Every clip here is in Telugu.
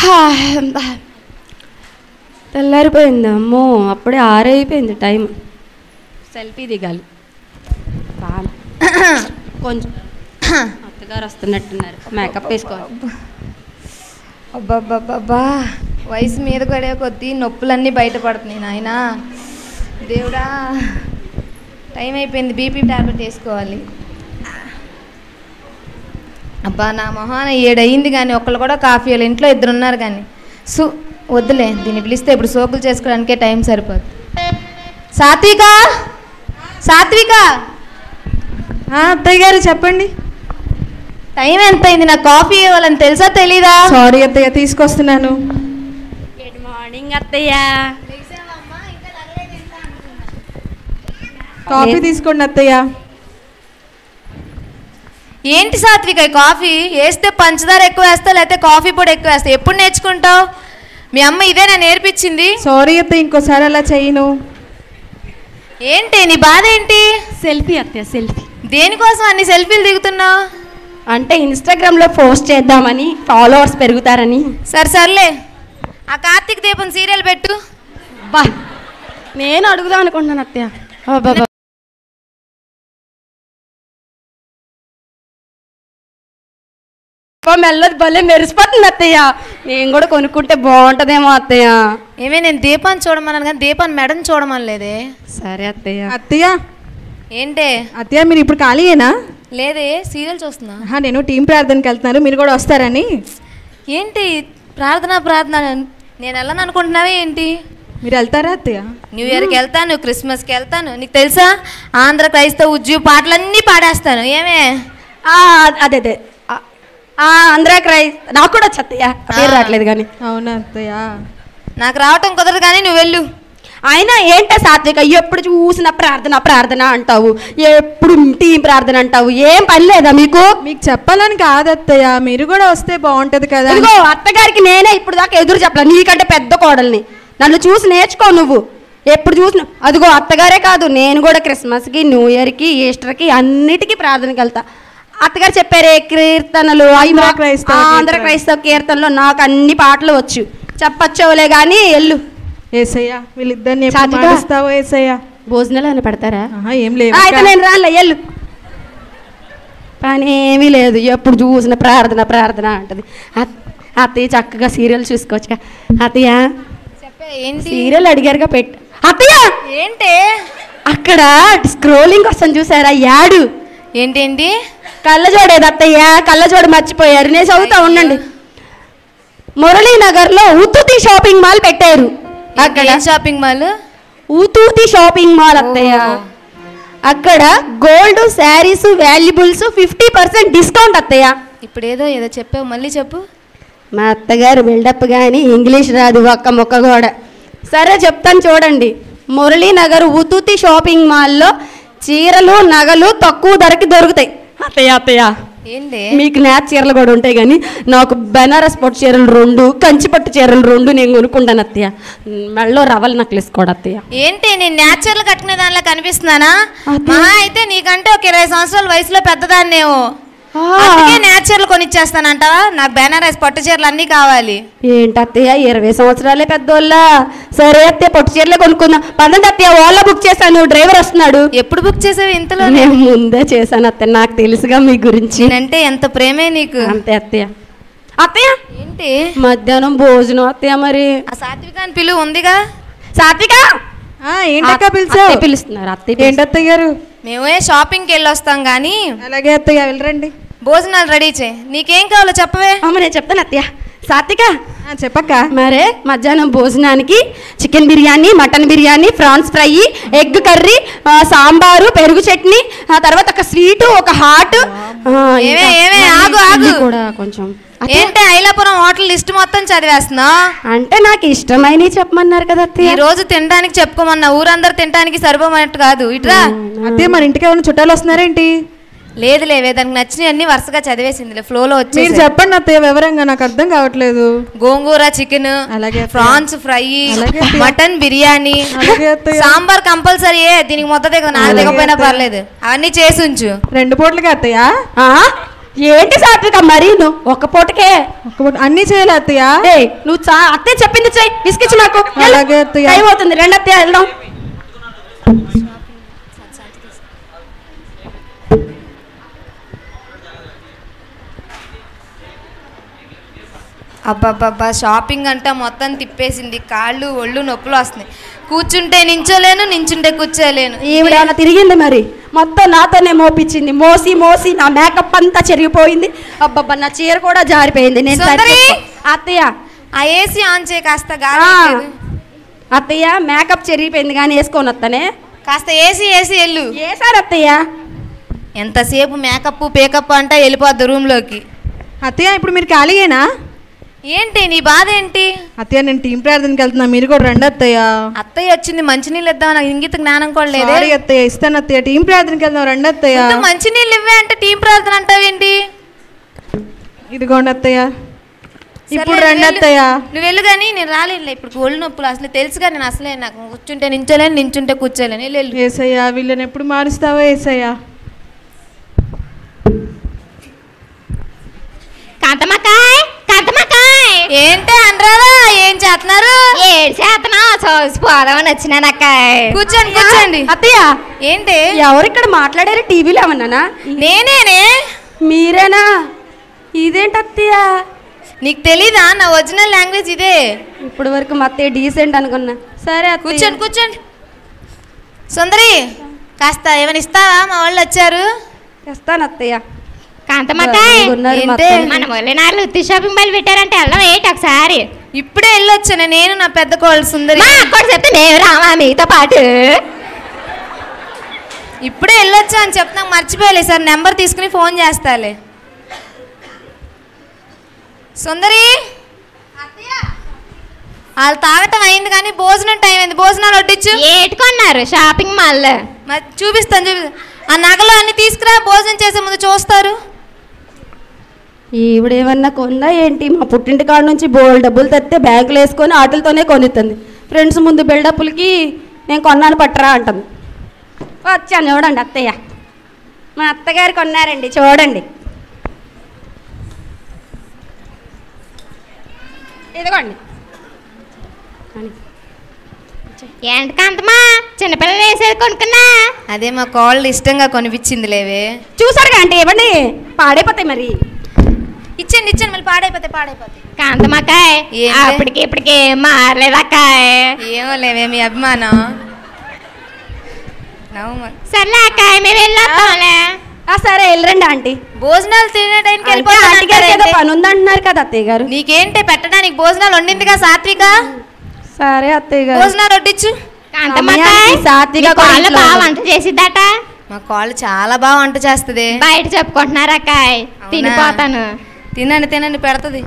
తెల్లారిపోయింది అమ్మో అప్పుడే ఆరైపోయింది టైం సెల్ఫీ దిగాలి బాగా కొంచెం అత్తగారు వస్తున్నట్టున్నారు మేకప్ వేసుకోవాలి అబ్బబ్బబ్బబ్బా వయసు మీద పడే కొద్దీ నొప్పులన్నీ బయటపడుతున్నాయి నాయన దేవుడా టైం అయిపోయింది బీపీ టాబ్లెట్ వేసుకోవాలి అబ్బా నా మొహాన ఏడయింది కానీ ఒక్కళ్ళు కూడా కాఫీ వాళ్ళు ఇంట్లో ఇద్దరు ఉన్నారు కానీ సు వద్దులే దీన్ని పిలిస్తే ఇప్పుడు సోకులు చేసుకోవడానికే టైం సరిపోదు సాత్విక సాత్విక ఆ, అత్తయ్య గారు చెప్పండి టైం ఎంత అయింది నాకు కాఫీ ఇవ్వాలని తెలుసా తెలీదా సారీ అత్తయ్య తీసుకొస్తున్నాను గుడ్ మార్నింగ్ అత్తయ్య కాఫీ తీసుకోండి అత్తయ్య ఏంటి సాత్విక ఈ కాఫీ వేస్తే పంచదార ఎక్కువ వేస్తా లేకపోతే కాఫీ పొడి ఎక్కువ వేస్తా ఎప్పుడు నేర్చుకుంటావు మీ అమ్మ ఇదే నా నేర్పించింది సారీ అత్తయ్య ఇంకోసారి అలా చేయను ఏంటి నీ బాధ ఏంటి సెల్ఫీ అత్తయ్య సెల్ఫీ దేనికోసం అన్ని సెల్ఫీలు దిగుతున్నావు అంటే ఇన్స్టాగ్రామ్లో పోస్ట్ చేద్దామని ఫాలోవర్స్ పెరుగుతారని సరే సర్లే ఆ కార్తీక దీపం సీరియల్ పెట్టు బా నేను అడుగుదాం అనుకుంటున్నాను అత్తయ్య అబ్బబ్బా. అబ్బా, మెల్లది భలే మెరిసిపోతుంది అత్తయ్య నేను కూడా కొనుక్కుంటే బాగుంటుందేమో అత్తయ్య ఏమే నేను దీపాన్ని చూడమన్నాను కానీ దీపాన్ని మెడని చూడమని లేదే సరే అత్తయ్య అత్తయ్య ఏంటే అత్తయ్య మీరు ఇప్పుడు ఖాళీయేనా లేదే సీరియల్ చూస్తున్నా ఆహా, నేను టీం ప్రార్థనకి వెళ్తున్నాను మీరు కూడా వస్తారని ఏంటి ప్రార్థన ప్రార్థన నేను వెళ్ళను అనుకుంటున్నావే ఏంటి మీరు వెళ్తారా అత్తయ్య న్యూ ఇయర్కి వెళ్తాను క్రిస్మస్కి వెళ్తాను నీకు తెలుసా ఆంధ్ర క్రైస్తవ ఉద్యోగ పాటలన్నీ పాడేస్తాను ఏమే ఆ, అదే అదే ఆ, ఆ, ఆంధ్ర క్రై నాకు కూడా వచ్చి అత్తయ్య పేరు రావట్లేదు కానీ అవునా అత్తయ్య నాకు రావటం కుదరదు కానీ నువ్వు వెళ్ళు అయినా ఏంటో సాత్విక ఎప్పుడు చూసిన ప్రార్థన ప్రార్థన అంటావు ఎప్పుడు టీం ప్రార్థన అంటావు ఏం పని లేదా మీకు మీకు చెప్పాలని కాదు అత్తయ్య మీరు కూడా వస్తే బాగుంటది కదా ఇదిగో అత్తగారికి నేనే ఇప్పుడు దాకా ఎదురు చెప్పలే నీకంటే పెద్ద కోడల్ని నన్ను చూసి నేర్చుకో నువ్వు ఎప్పుడు చూసిన అదిగో అత్తగారే కాదు నేను కూడా క్రిస్మస్కి న్యూ ఇయర్కి ఈస్టర్కి అన్నిటికీ ప్రార్థనకి వెళ్తా అత్తగారు చెప్పారే కీర్తనలు అవి ఆంధ్ర మా- క్రైస్తవ ఆంధ్ర కీర్తనలు. క్రైస్తవ కీర్తనలో నాకు అన్ని పాటలు వచ్చు చెప్పచ్చోలే కానీ ఎల్లు ఏసయ్య వీళ్ళిద్దరిని ఎప్పుడు సాత్విక. మారుస్తావో ఏసయ్య భోజనాలు అని పెడతారా ఆహా, ఏం లేవు ఆ, అయితే నేను రానులే ఎల్లు పని ఏమీ లేదు ఎప్పుడు చూసిన ప్రార్థన ప్రార్థన అంటది అత్- అత్తయ్య చక్కగా సీరియల్ చూసుకోవచ్చుగా అత్తయ్య చెప్పే ఏంటి సీరియల్ అడిగారుగా పెట్టు అత్తయ్య ఏంటి అక్కడ స్క్రోలింగ్ కోసం చూసారా యాడు ఏంటేంటి కళ్ళజోడేది అత్తయ్య కళ్ళజోడు మర్చిపోయారు నేను చదువుతా ఉండండి మురళీనగర్లో ఉతుతి షాపింగ్ మాల్ పెట్టారు అక్కడ ఏం షాపింగ్ మాల్ ఊతూతి షాపింగ్ మాల్ అత్తయ్య ఓహో. అక్కడ gold saris valuables fifty percent discount అత్తయ్య ఇప్పుడు ఏదో ఏదో చెప్పావు మళ్ళీ చెప్పు మా అత్తగారు బిల్డప్ కానీ ఇంగ్లీష్ రాదు ఒక్క మొక్క కూడా సరే చెప్తాను చూడండి మురళీనగర్ ఉతుతి షాపింగ్ మాల్లో చీరలు నగలు తక్కువ ధరకి దొరుకుతాయి అత్తయ్య అత్తయ్య ఏంటి మీకు నేత చీరలు కూడా ఉంటాయి కానీ నాకు బెనారస్ పట్టు చీరలు రెండు కంచి పట్టు చీరలు రెండు నేను కొనుక్కుంటాను అత్తయ్య మెళ్ళో రవల్ నెక్లెస్ కూడా అత్తయ్య ఏంటి నేను న్యాచురల్ కట్టుకునే దానిలో కనిపిస్తున్నానా అదే. మహా అయితే నీకంటే ఒక ఇరవై సంవత్సరాల వయసులో పెద్దదాన్నేమో ఆ. అందుకే న్యాచురల్ కొనిచ్చేస్తానంటావా నాకు బెనారస్ పట్టు చీరలు అన్నీ కావాలి ఏంటి అత్తయ్య ఇరవై సంవత్సరాలే పెద్దోళ్ళ సరే అత్తయ్య పట్టు చీరలే కొనుక్కుందాం పదండి అత్తయ్య ఓలా బుక్ చేశాను డ్రైవర్ వస్తున్నాడు ఎప్పుడు బుక్ చేసావు ఇంతలో నేను ముందే చేశాను అత్తయ్య నాకు తెలుసుగా మీ గురించి నేనంటే ఎంత ప్రేమే నీకు అంతే అత్తయ్య అత్తయ్య ఏంటి మధ్యాహ్నం భోజనం అత్తయ్య మరి ఆ సాత్వికాన్ని పిలువు ఉందిగా సాత్విక ఆ, ఏంటక్క అత్తయ్య పిలిచావు పిలుస్తున్నారు అత్తయ్య ఏంటి అత్తయ్య గారు మేమే షాపింగ్కి వెళ్ళి వస్తాం కానీ అలాగే అత్తయ్య వెళ్ళరండి భోజనాలు రెడీ చేయి నీకేం కావాలో చెప్పవే అమ్మ నేను చెప్తాను అత్తయ్య సాత్విక ఆ, చెప్పక్క మరే మధ్యాహ్నం భోజనానికి chicken biryani mutton biryani prawns fry egg curry ఆ, సాంబారు పెరుగు చట్నీ ఆ తర్వాత ఒక స్వీటు ఒక హాట్ ఏమే, ఏమే, ఆగు, ఆగు. కూడా కొంచెం అత్తయ్య, ఏంటి ఐలాపురం హోటల్ లిస్ట్ మొత్తం చదివేస్తున్నా అంటే నాకు ఇష్టమైనవి చెప్పమన్నారు కదా ఈ అత్తయ్య రోజు తినడానికి చెప్పుకోమన్నా ఊరందరూ తినడానికి సరిపోమన్నట్టు కాదు ఇట్రా అత్తయ్య మన ఇంటికి ఏమైనా చుట్టాలు వస్తున్నారేంటి లేదు లేవే దానికి నచ్చినవి అన్ని వరుసగా చదివేసింది ఫ్లోలో మీరు వచ్చేసి చెప్పండి అత్తయ్య వివరంగా నాకు అర్థం కావట్లేదు గోంగూర చికెన్ అలాగే అత్తయ్య. ప్రాన్స్ ఫ్రై అలాగే అత్తయ్య. మటన్ బిర్యానీ అలాగే అత్తయ్య. సాంబార్ కంపల్సరీ దీనికి మొత్తం దిగ నాకు అలాగే దిగపోయినా అత్తయ్య. పర్లేదు అవన్నీ చేసి ఉంచు రెండు పూటలుగా అత్తయ్య ఆ? ఏంటి సాత్విక మరి నువ్వు ఒక్క పూటకే ఒక్క పూట అన్నీ చేయాలి అత్తయ్య ఏయ్, నువ్వు చా అత్తే చెప్పింది చెయ్యి విసికిచ్చు నాకు వెళ్ళు. అలాగే అత్తయ్య. టైం అవుతుంది రెండు అత్తయ్య వెళ్దాం అబ్బాబ్బా షాపింగ్ అంతా మొత్తం తిప్పేసింది కాళ్ళు ఒళ్ళు నొప్పులు వస్తున్నాయి కూర్చుంటే నించోలేను నించుంటే కూర్చోలేను ఈవిడేమన్నా తిరిగింది మరి మొత్తం నాతోనే మోపించింది మోసి మోసి నా మేకప్ అంతా చెరిగిపోయింది అబ్బబ్బా నా చీర కూడా జారిపోయింది నేను సుందరి! సరిచేసుకో. అత్తయ్య ఆ ఏసీ ఆన్ చేయి కాస్త ఆ, గాలి లేదు. అత్తయ్య మేకప్ చెరిగిపోయింది కానీ వేసుకొని వస్తానే కాస్త ఏసీ ఏసీ వెళ్ళు ఏసారు అత్తయ్య ఎంతసేపు మేకప్ పేకప్ అంటా వెళ్ళిపోద్ది రూమ్లోకి అత్తయ్య ఇప్పుడు మీరు ఖాళీయేనా ఏంటి నీ బాధ ఏంటి అత్తయ్య నేను టీం ప్రార్థనకి వెళ్తున్నా మీరు కూడా రండి అత్తయ్య అత్తయ్య వచ్చింది మంచినీళ్ళు ఇద్దాం నాకు ఇంగిత జ్ఞానం కూడా లేదే సారీ అత్తయ్య ఇస్తాను అత్తయ్య టీం ప్రార్థనకి వెళ్దాం రండి అత్తయ్య ఇంత మంచినీళ్ళు ఇవ్వే అంటే టీం ప్రార్థన అంటావేంటి ఇదిగోండి అత్తయ్య ఇప్పుడు సర్లే, రండి నువ్వు అత్తయ్య వెళ్ళు. నువ్వు వెళ్ళు కానీ నేను రాలేనులే ఇప్పుడు ఒళ్ళు నొప్పులు అసలు తెలుసుగా నేను అసలే నాకు కూర్చుంటే నించోలేను నించుంటే కూర్చోలేను వెళ్ళు, వెళ్ళు ఏసయ్యా వీళ్ళని ఎప్పుడు మారుస్తావో ఏసయ్యా కాంతమ్మకాయ్ కాంతమ్మకాయ్ ఏంటి అనరారా ఏం చేస్తున్నారు ఏడు చేతనా చూసిపోదామని వచ్చినానక్కాయ్ కూర్చోండి కూర్చోండి అత్తయ్య ఏంటి ఎవరు ఇక్కడ మాట్లాడారు టీవీలో ఏమన్నానా నేనేనే మీరేనా ఇదేంటి అత్తయ్య నీకు తెలీదా నా ఒరిజినల్ లాంగ్వేజ్ ఇదే ఇప్పటి వరకు మా అత్తయ్య డీసెంట్ అనుకున్నా సరే అత్తయ్య. కూర్చోండి కూర్చోండి సుందరి కాస్త ఏమైనా ఇస్తావా మా వాళ్ళు వచ్చారు తెస్తాను అత్తయ్య కాంతమ్మకాయ్ ఉన్నారు మా ఏంటే? అత్తయ్య. మన మొలినార్లు ఉత్తి షాపింగ్ బయలు పెట్టారంటే వెళ్దాం ఏంటి ఒకసారి ఇప్పుడే వెళ్ళొచ్చాను నేను నా పెద్ద కోళ్ళు సుందరి మా అక్కడ చెప్తే నేను రామా మీతో పాటు ఇప్పుడే వెళ్ళొచ్చా అని చెప్తా మర్చిపోయలే సార్ నెంబర్ తీసుకుని ఫోన్ చేస్తాలే సుందరి వాళ్ళు తాగటం అయింది కానీ భోజనం టైం అయింది భోజనాలు వడ్డించు ఏటుకొన్నారు షాపింగ్ మాల్ మరి చూపిస్తాను చూపిస్తాను ఆ నగలు అన్ని తీసుకురా భోజనం చేసే ముందు చూస్తారు ఈవిడేమన్నా కొన్నా ఏంటి మా పుట్టింటి కాడ నుంచి బోల్ డబ్బులు తెస్తే బ్యాంకులు వేసుకొని ఆటలతోనే కొనిస్తుంది ఫ్రెండ్స్ ముందు బిల్డప్లకి నేను కొన్నాను పట్టరా అంటుంది వచ్చాను చూడండి అత్తయ్య మా అత్తగారు కొన్నారండి చూడండి ఇదిగోండి ఏంటి కాంతమ్మా చిన్నపిల్లలు వేసేది కొనుక్కున్నా అదే మా కోళ్ళు ఇష్టంగా కొనిపించింది లేవే చూసారుగా అంటే ఇవ్వండి పాడైపోతాయి మరి ఇచ్చండి ఇచ్చండి మళ్ళీ పాడైపోతే పాడైపోతాయి కాంతమ్మకాయ్ ఏంటి? అప్పటికి ఇప్పటికి మారలేదక్కాయ్ ఏమో లేవే మీ అభిమానం నవ్వు సర్లే అక్కాయ్ మేము వెళ్ళొస్తాంలే ఆ, సరే వెళ్ళరండి ఆంటీ భోజనాలు తినే టైంకి అంటే ఆంటీ గారికి ఏదో వెళ్ళిపోతాను పని ఉందంటున్నారు కదా అత్తయ్య గారు నీకేంటి పెట్టడానికి భోజనాలు వండిందిగా సాత్విక సరే అత్తయ్య గారు భోజనాలు వడ్డించు కాంతమ్మకాయ్ అమ్మయ్య, సాత్విక నీ కూడా కోళ్ళు ఇంట్లో బాగా ఉంది. వంట చేసిద్దట మా కాళ్ళు చాలా బాగా వంట చేస్తుంది బయట చెప్పుకుంటున్నారు అక్కాయ్ అవునా? తినిపోతాను తినండి తినండి పెడుతుంది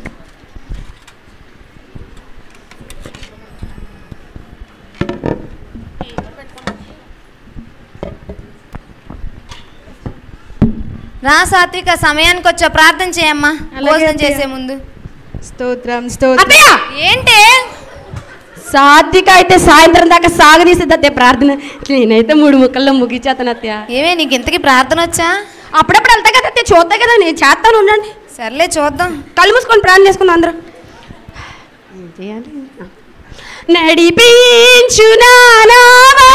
రా సాత్విక సమయానికి వచ్చా ప్రార్థన చేయమ్మా అలాగే భోజనం అత్తయ్య. చేసే ముందు స్తోత్రం స్తోత్రం అత్తయ్య ఏంటి సాత్విక అయితే సాయంత్రం దాకా సాగదీసిద్ది అత్తయ్య ప్రార్థన నేనైతే మూడు ముక్కల్లో ముగించేస్తాను అత్తయ్య ఏమే నీకు ఇంతకీ ప్రార్థన వచ్చా అప్పుడప్పుడు వెళ్తా కదా అత్తయ్య చూద్దా కదా నేను చేస్తాను ఉండండి సర్లే చూద్దాం కళ్ళు మూసుకొని ప్రార్థన చేసుకుందాం అందరూ ఏం చేయాలి నడిపించు నానావా.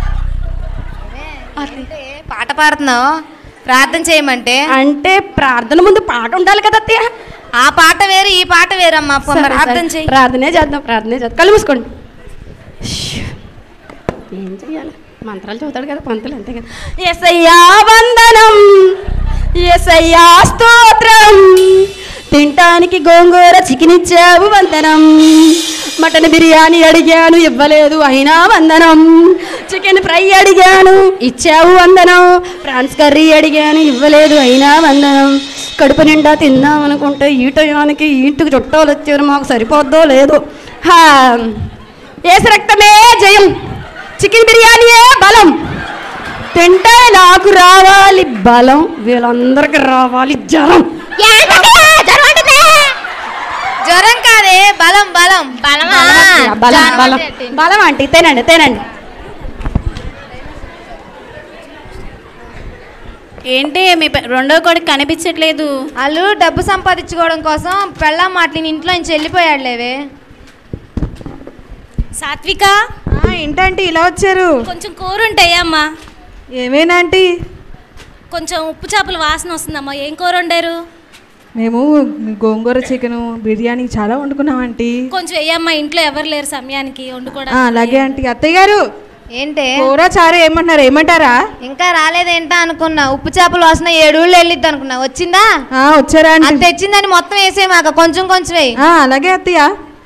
అంటే పాట పాడుతున్నావు ప్రార్థన చేయమంటే అంటే ప్రార్థన ముందు పాట ఉండాలి కదా అత్తయ్య ఆ పాట వేరు ఈ పాట వేరమ్మా పో, సరే, ప్రార్థన సరే. చేయి ప్రార్థనే చేద్దాం ప్రార్థనే చేద్దాం కళ్ళు మూసుకోండి షూ. ఏం చెయ్యాలి మంత్రాలు చదువుతాడు కదా పంతులు అంతే కదా ఎసయ్యా వందనం ఎసయ్యా స్తోత్రం తినటానికి గోంగూర చికెన్ ఇచ్చావు వందనం మటన్ బిర్యానీ అడిగాను ఇవ్వలేదు అయినా వందనం చికెన్ ఫ్రై అడిగాను ఇచ్చావు వందనం ప్రాన్స్ కర్రీ అడిగాను ఇవ్వలేదు అయినా వందనం కడుపు నిండా తిందాం అనుకుంటే ఈ టయానికి ఈ ఇంటికి చుట్టాలు వచ్చారు మాకు సరిపోద్దో లేదో హా ఏసు రక్తమే జయం చికెన్ బిర్యానీయే బలం తింటే నాకు రావాలి బలం వీళ్ళందరికీ రావాలి జలం ఏంటక్కాయ్? జ్వరం అంటుందే? జ్వరం కాదే బలం బలం బలమా బలం జ్వరం బలం అంటే ఏంటి? బలం ఆంటీ తినండి తినండి ఏంటి మీ పె- రెండో కొడుకు కనిపించట్లేదు వాళ్ళు డబ్బు సంపాదించుకోవడం కోసం పెళ్ళాం మాటని ఇంట్లో నుంచి వెళ్ళిపోయాడులేవే సాత్విక ఆ, ఏంటంటే ఇలా వచ్చారు కొంచెం కూర ఉంటాయా అమ్మా ఏమేనంటీ కొంచెం ఉప్పు చేపల వాసన వస్తుందమ్మా ఏం కూర వండారు మేము గోంగూర చికెన్ బిర్యానీ చాలా వండుకున్నాం ఆంటీ కొంచెం వేయమ్మా ఇంట్లో ఎవరు లేరు సమయానికి ఆ, వండుకోవడానికి అలాగే ఆంటీ అత్తయ్య గారు ఏంటే కూర చారు ఏమంటున్నారు ఏమంటారా ఇంకా రాలేదేంటా అనుకున్నా ఉప్పు చేపలు వాసన ఏడూళ్ళు వెళ్ళిద్ది అనుకున్నా వచ్చిందా ఆ, వచ్చారా అది ఆంటీ తెచ్చిందని మొత్తం వేసేమాక కొంచెం కొంచెం వేయి ఆ, అలాగే అత్తయ్య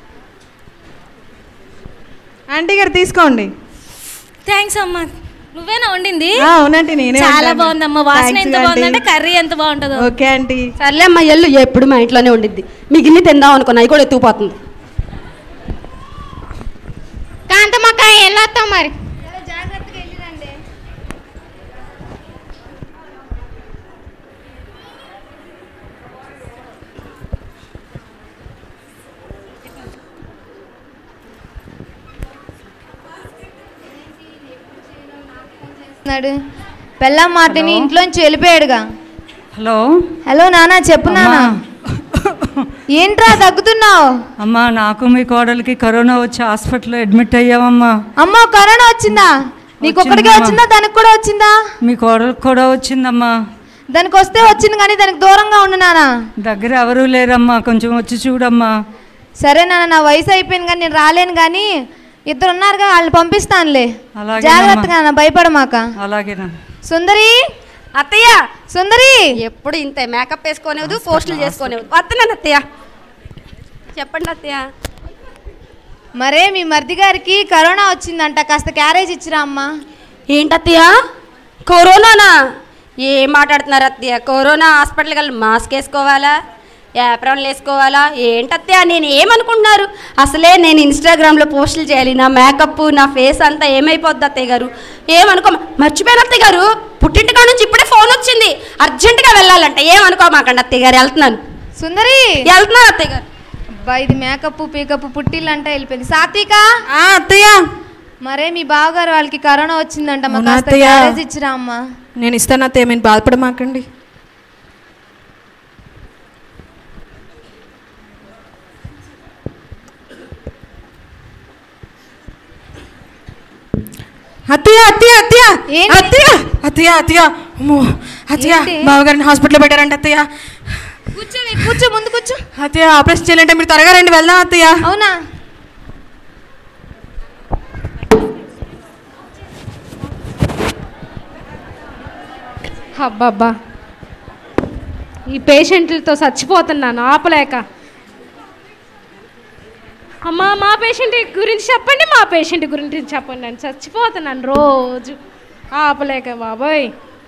ఆంటీ గారు తీసుకోండి థ్యాంక్స్ అమ్మా నువ్వేనా వండింది ఆ, అవునండి నేనే చాలా వండాను. బాగుందమ్మా వాసన Thanks ఎంత ఆంటీ. బాగుందంటే కర్రీ ఎంత బాగుంటుందో ఓకే ఆంటీ సర్లే అమ్మ ఎల్లు ఎప్పుడు మా ఇంట్లోనే ఉండిద్ది మిగిలిన తిందాం అనుకున్నా అవి కూడా ఎత్తుకుపోతుంది కాంతమ్మక్క వెళ్ళొస్తాం మరి చేస్తున్నాడు పెళ్ళాం మాటని ఇంట్లోంచి వెళ్ళిపోయాడుగా హలో హలో నానా చెప్పు నానా ఏంట్రా తగ్గుతున్నావు అమ్మా నాకు మీ కోడలికి కరోనా వచ్చి హాస్పిటల్లో అడ్మిట్ అయ్యామమ్మా అమ్మో కరోనా వచ్చిందా నీకు ఒక్కడికే వచ్చిందమ్మా. వచ్చిందా దానికి కూడా వచ్చిందా మీ కోడలికి కూడా వచ్చిందమ్మా దానికి వస్తే వచ్చింది కానీ దానికి దూరంగా ఉండు నానా దగ్గర ఎవరూ లేరమ్మా కొంచెం వచ్చి చూడమ్మా సరే నాన్న నా వయసు అయిపోయింది కానీ నేను రాలేను కానీ ఇద్దరు ఉన్నారుగా వాళ్ళని పంపిస్తానులే అలాగేనమ్మా. జాగ్రత్తగా నాన్న భయపడమాక అలాగేనా సుందరి అత్తయ్య సుందరి ఎప్పుడు ఇంతే మేకప్ వేసుకోనేవద్దు పోస్టులు చేసుకోనేవద్దు వస్తున్నాను అత్తయ్య చెప్పండి అత్తయ్య మరే మీ మరిది గారికి కరోనా వచ్చిందంట కాస్త క్యారేజ్ ఇచ్చిరా అమ్మా ఏంటత్తయ్య కరోనానా ఏం మాట్లాడుతున్నారు అత్తయ్య కరోనా హాస్పిటల్కి వెళ్ళి మాస్క్ వేసుకోవాలా యాప్రాన్లు వేసుకోవాలా ఏంటత్తయ్య నేను ఏమనుకుంటున్నారు అసలే నేను ఇన్స్టాగ్రామ్లో పోస్టులు చేయాలి నా మేకప్ నా ఫేస్ అంతా ఏమైపోద్ది అత్తయ్య గారు ఏమనుకో మర్చిపోయాను అత్తయ్య గారు పుట్టింటికాడ నుంచి ఇప్పుడే ఫోన్ వచ్చింది అర్జెంటుగా వెళ్ళాలంట ఏమనుకోమాకండి అత్తయ్య గారు వెళ్తున్నాను సుందరి వెళ్తున్నాను అత్తయ్య గారు అబ్బా ఇది మేకప్ పీకప్ పుట్టిల్లంట వెళ్ళిపోయింది సాత్విక ఆ, అత్తయ్య మరే మీ బావగారు వాళ్ళకి కరోనా వచ్చిందంట మా అవునా కాస్త అత్తయ్య? క్యారేజ్ ఇచ్చిరా అమ్మా నేను ఇస్తాను అత్తయ్య మీరు బాధపడమాకండి అత్తయ్య అత్తయ్య అత్తయ్య ఏంటి? అత్తయ్య అత్తయ్య అత్తయ్య అమ్మో అత్తయ్య ఏంటి? బావగారిని హాస్పిటల్లో పెట్టారంట అత్తయ్య కూర్చోవే కూర్చో ముందు కూర్చో అత్తయ్య ఆపరేషన్ చేయాలంటే మీరు త్వరగా రండి వెళ్దాం అత్తయ్య అవునా అబ్బబ్బా ఈ పేషెంట్లతో చచ్చిపోతున్నాను ఆపలేక అమ్మా మా పేషెంట్ గురించి చెప్పండి మా పేషెంట్ గురించి చెప్పండి నేను చచ్చిపోతున్నాను రోజు ఆపలేక బాబోయ్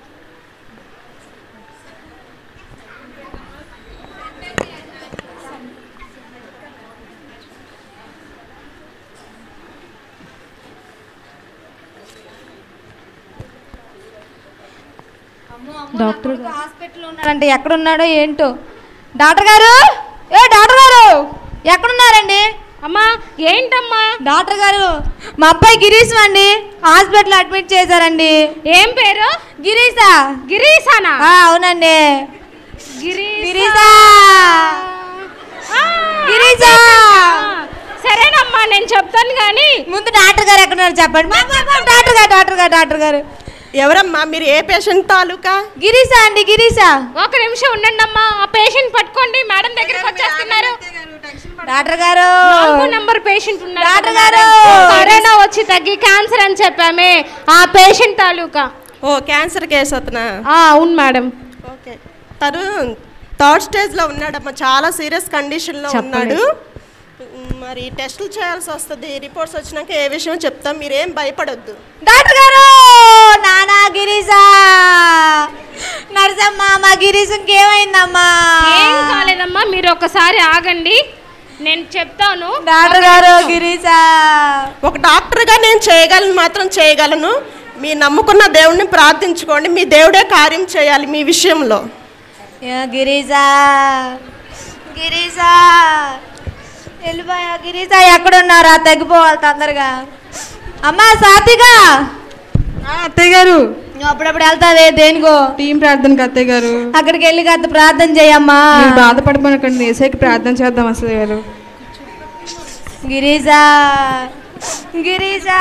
డాక్టర్ గారు. హాస్పిటల్లో ఉన్నాడంటే ఎక్కడ ఉన్నాడో ఏంటో డాక్టర్ గారు ఏ డాక్టర్ గారు ఎక్కడున్నారండి అమ్మా ఏంటమ్మా డాక్టర్ గారు మా అబ్బాయి గిరీష్ అండి హాస్పిటల్ అడ్మిట్ చేశారండి ఏం పేరు గిరీషా గిరీశానా ఆ, అవునండి గిరీశ గిరీషా ఆ, గిరీశా సరేనమ్మా నేను చెప్తాను కానీ ముందు డాక్టర్ గారు ఎక్కడున్నారు చెప్పండి మా- మా- మా డాక్టర్ గారు డాక్టర్ గారు డాక్టర్ గారు ఎవరమ్మా మీరు ఏ పేషెంట్ తాలూకా గిరీషా అండి గిరీషా ఒక నిమిషం ఉండండి అమ్మా ఆ పేషెంట్ పట్టుకోండి మేడం దగ్గరికి వచ్చేస్తున్నారు డాక్టర్ గారు నాలుగో నంబర్ పేషెంట్ ఉన్నారు డాక్టర్ కదా గారు. మేడం. కరోనా వచ్చి తగ్గి క్యాన్సర్ అని చెప్పామే ఆ పేషెంట్ తాలూకా ఓ క్యాన్సర్ కేసు అతనా ఆ, అవును మేడం ఓకే తను థర్డ్ స్టేజ్లో ఉన్నాడమ్మా చాలా సీరియస్ కండిషన్లో ఉన్నాడు ఉమ్, మరి టెస్టులు చేయాల్సి వస్తుంది రిపోర్ట్స్ వచ్చినాక ఏ విషయం చెప్తాం మీరేం భయపడొద్దు డాక్టర్ గారు నానా గిరీషా నరసమ్మ మా గిరీష్ ఇంకేమైందమ్మా ఏం కాలేదమ్మా మీరు ఒకసారి ఆగండి నేను చెప్తాను డాక్టర్ గారు గిరీషా ఒక డాక్టర్గా నేను చేయగలను మాత్రం చేయగలను మీ నమ్ముకున్న దేవుడిని ప్రార్థించుకోండి మీ దేవుడే కార్యం చేయాలి మీ విషయంలో యా, గిరీషా గిరీషా వెళ్ళిపోయా గిరీషా ఎక్కడున్నారా తగ్గిపోవాలి తొందరగా అమ్మా సాత్విక ఆ, అత్తయ్య గారు నువ్వు అప్పుడప్పుడు వెళ్తావే దేనికో టీం ప్రార్థనకి అత్తయ్య గారు అక్కడికి వెళ్ళి కాస్త ప్రార్థన చేయమ్మా మీరు బాధపడిపోయినకండి ఏసైకి ప్రార్థన చేద్దాం అసలు గారు గిరీజా గిరీజా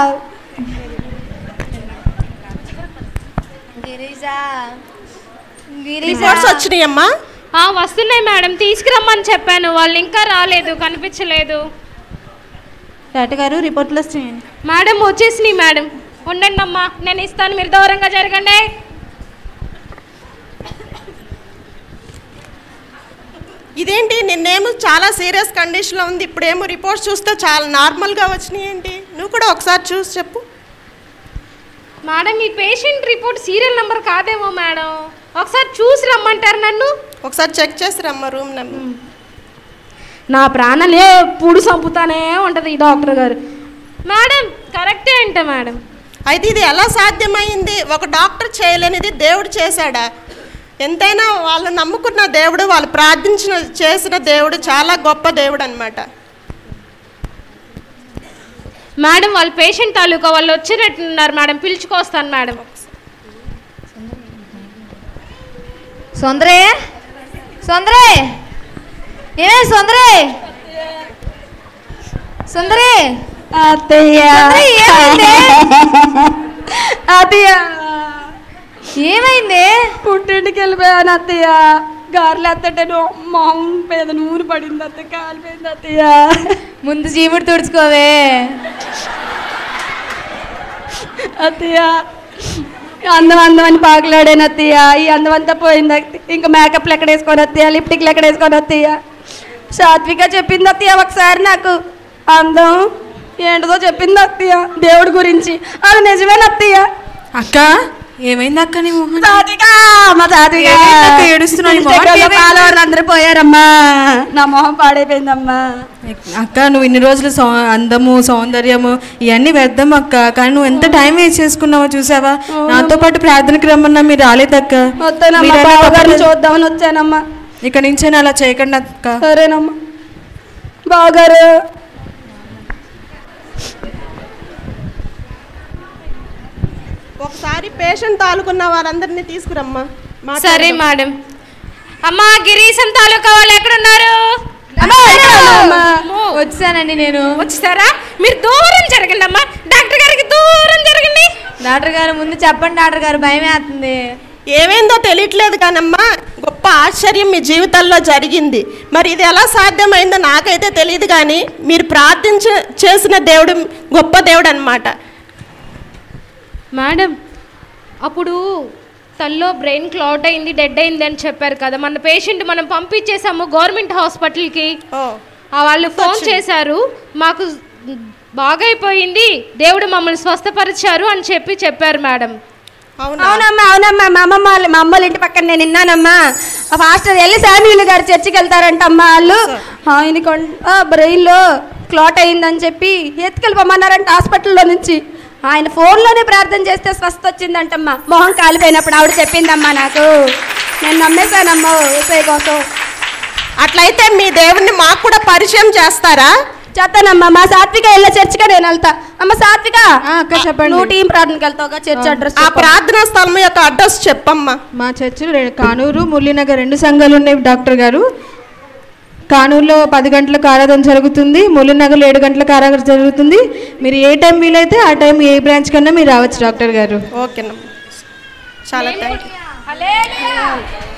గిరీజా గిరీజా రిపోర్ట్స్ వచ్చినాయమ్మా ఆ, వస్తున్నాయి మేడం తీసుకురమ్మని చెప్పాను వాళ్ళు ఇంకా రాలేదు కనిపించలేదు డాక్టర్ గారు రిపోర్ట్లు వస్తున్నాయండి మేడం వచ్చేసినాయి మేడం ఉండండి అమ్మా నేను ఇస్తాను మీరు దూరంగా జరగండి ఇదేంటి నిన్నేమో చాలా సీరియస్ కండిషన్లో ఉంది ఇప్పుడేమో రిపోర్ట్స్ చూస్తే చాలా నార్మల్గా వచ్చినాయి ఏంటి నువ్వు కూడా ఒకసారి చూసి చెప్పు మేడం ఈ పేషెంట్ రిపోర్ట్ సీరియల్ నెంబర్ కాదేమో మేడం ఒకసారి చూసి రమ్మంటారు నన్ను ఒకసారి చెక్ చేసి రమ్మ రూమ్ నెంబర్ నా ప్రాణాలు ఎప్పుడు చంపుతానే ఉంటుంది ఈ డాక్టర్ గారు మేడం కరెక్టే అంట మేడం అయితే ఇది ఎలా సాధ్యమైంది ఒక డాక్టర్ చేయలేనిది దేవుడు చేశాడా ఎంతైనా వాళ్ళు నమ్ముకున్న దేవుడు వాళ్ళు ప్రార్థించిన చేసిన దేవుడు చాలా గొప్ప దేవుడు అనమాట మేడం వాళ్ళ పేషెంట్ తాలూకా వాళ్ళు వచ్చినట్టున్నారు మేడం పిలుచుకొస్తాను మేడం సొందరే సొందరే ఏమే సొందరే సుందరి అత్తయ్య సుందరి, ఏమైంది? అత్తయ్య ఏమైంది పుట్టింటికి వెళ్ళిపోయాను అత్తయ్య గారెలు ఎత్తంటే మొహం మీద నూనె పడింది అత్తయ్య కాలిపోయింది అత్తయ్య ముందు చీముడు తుడుచుకోవే అత్తయ్య అందం అందం అని పాకులాడాను అత్తయ్య ఈ అందం అంతా పోయింది అత్తయ్య. ఇంకా మేకప్లు ఎక్కడ వేసుకొని అత్తయ్య లిప్టిక్లు ఎక్కడ వేసుకొని అత్తయ్య సాత్విక చెప్పింది అత్తయ్య ఒకసారి నాకు అందం ఏంటిదో చెప్పింది అత్తయ్య దేవుడి గురించి అది నిజమేనా అత్తయ్య అక్క ఏమైంది అక్క నీ మొహం సాత్విక మా సాత్విక ఏమైంది అక్క? ఏడుస్తున్నావు? నీ మొహం ఇన్స్టాగ్రామ్లో ఏమైంది? ఫాలోవర్లు అందరూ పోయారమ్మా నా మొహం పాడైపోయిందమ్మా అక్క నువ్వు ఇన్ని రోజులు సౌ అందము సౌందర్యము ఇవన్నీ వ్యర్థం అక్క కానీ నువ్వు ఎంత టైం వేస్ట్ చేసుకున్నావో చూసావా నాతో పాటు ప్రార్థనకి రమ్మన్నా మీరు రాలేదక్క వస్తానమ్మా మీరైనా బావగారిని తప్పదు. చూద్దామని వచ్చానమ్మా ఇక నుంచైనా అలా చేయకండి అక్క సరేనమ్మా బావగారు ఒకసారి పేషెంట్ తాలూకున్న వారందరినీ తీసుకురమ్మా మాట్లాడదాం. సరే మేడం అమ్మా గిరీశం తాలూకా వాళ్ళు ఎక్కడున్నారు వచ్చానండి నేను వచ్చేసారా మీరు దూరం జరగండి అమ్మా డాక్టర్ గారికి దూరం జరగండి డాక్టర్ గారు ముందు చెప్పండి డాక్టర్ గారు భయం వేస్తుంది ఏమైందో తెలియట్లేదు కానమ్మా గొప్ప ఆశ్చర్యం మీ జీవితంలో జరిగింది మరి ఇది ఎలా సాధ్యమైందో నాకైతే తెలియదు కానీ మీరు ప్రార్థించ చేసిన దేవుడు గొప్ప దేవుడు అనమాట మేడం అప్పుడు తల్లో బ్రెయిన్ క్లాట్ అయింది డెడ్ అయింది అని చెప్పారు కదా మన పేషెంట్ మనం పంపించేసాము గవర్నమెంట్ హాస్పిటల్కి ఆ వాళ్ళు ఫోన్ చేశారు మాకు బాగైపోయింది దేవుడు మమ్మల్ని స్వస్థపరిచారు అని చెప్పి చెప్పారు మేడం అవునమ్మా అవునమ్మా మా అమ్మమ్మ వాళ్ళ మా అమ్మోళ్ళ ఇంటి పక్కన నేను విన్నానమ్మా ఆ ఫాస్టర్ వెళ్ళి శామ్యుల్ గారు చర్చికి వెళ్తారంట అమ్మా వాళ్ళు ఆయనకి బ్రెయిన్లో క్లాట్ అయిందని చెప్పి ఎత్తుకెళ్ళిపోమన్నారంట హాస్పిటల్లో నుంచి ఆయన ఫోన్లోనే ప్రార్థన చేస్తే స్వస్థ వచ్చిందంటమ్మా మొహం కాలిపోయినప్పుడు ఆవిడ చెప్పిందమ్మా నాకు నేను నమ్మేశానమ్మా ఏసై కోసం అట్లయితే మీ దేవుణ్ణి మాకు కూడా పరిచయం చేస్తారా చేస్తానమ్మా మా సాత్విక వెళ్ళే చర్చిగా నేను వెళ్తా అమ్మ సాత్విక అక్క చెప్పండి నువ్వు టీం ప్రార్థనకి వెళ్తావుగా చర్చ్ అడ్రస్ ఆ ప్రార్థనా స్థలం యొక్క అడ్రస్ చెప్పమ్మా మా చర్చిలో రె- కానూరు మురళీనగర్ రెండు సంఘాలు ఉన్నాయి డాక్టర్ గారు కానూరులో పది గంటలకు ఆరాధన జరుగుతుంది మురళీనగర్లో ఏడు గంటలకు ఆరాధన జరుగుతుంది మీరు ఏ టైం వీలైతే ఆ టైం ఏ బ్రాంచ్ కన్నా మీరు రావచ్చు డాక్టర్ గారు ఓకేనమ్మా చాలా థ్యాంక్ యూ